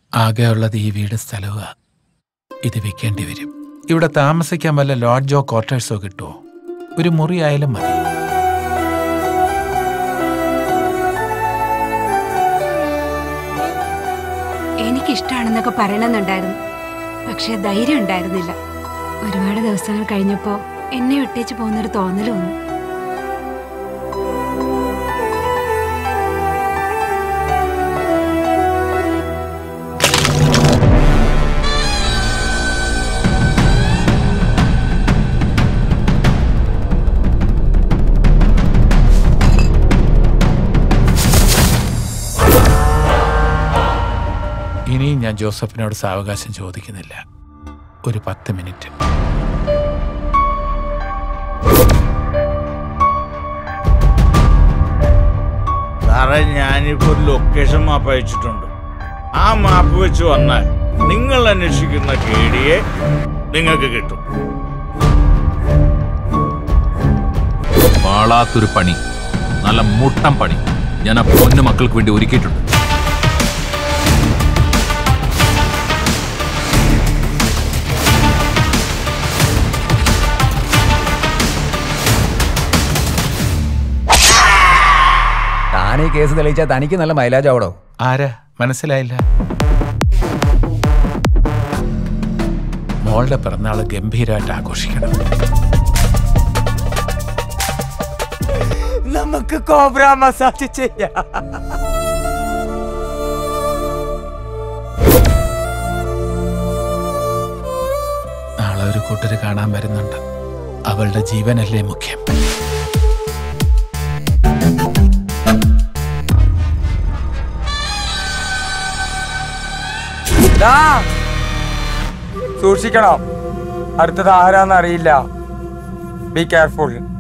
ആകെ ഉള്ളത് ഈ വീട് സ്ഥലവുക ഇത് വിൽക്കേണ്ടി വരും ഇവിടെ താമസിക്കാൻ വല്ല ലോഡ്ജോ ക്വാർട്ടേഴ്സോ കിട്ടുമോ ഒരു മുറി ആയാലും മതി എനിക്കിഷ്ടാണെന്നൊക്കെ പറയണമെന്നുണ്ടായിരുന്നു പക്ഷെ ധൈര്യം ഉണ്ടായിരുന്നില്ല ഒരുപാട് ദിവസങ്ങൾ കഴിഞ്ഞപ്പോ എന്നെ വിട്ടേച്ച് പോകുന്നൊരു തോന്നൽ വന്നു ഇനിയും ഞാൻ ജോസഫിനോട് സാവകാശം ചോദിക്കുന്നില്ല ഒരു പത്ത് മിനിറ്റ് സാറേ ഞാനിപ്പോ ഒരു ലൊക്കേഷൻ മാപ്പ് അയച്ചിട്ടുണ്ട് ആ മാപ്പ് വെച്ച് വന്നാൽ നിങ്ങൾ അന്വേഷിക്കുന്ന കേടിയെ നിങ്ങൾക്ക് കിട്ടും പാളാത്തൊരു പണി നല്ല മുട്ടം പണി ഞാൻ ആ പൊന്നു മക്കൾക്ക് വേണ്ടി ഒരുക്കിയിട്ടുണ്ട് താൻ ഈ കേസ് തെളിയിച്ചാൽ തനിക്ക് നല്ല മൈലേജ് ആവടോ ആരാ മനസ്സിലായില്ല മോളുടെ പിറന്നാള് ഗംഭീരമായിട്ട് ആഘോഷിക്കണം നമുക്ക് കോബ്ര മസാജ് ചെയ്യാം നാളെ ഒരു കൂട്ടര് കാണാൻ വരുന്നുണ്ട് അവളുടെ ജീവനല്ലേ മുഖ്യം ദാ, സൂക്ഷിക്കണം അടുത്തത് ആരാന്ന് അറിയില്ല ബി കെയർഫുൾ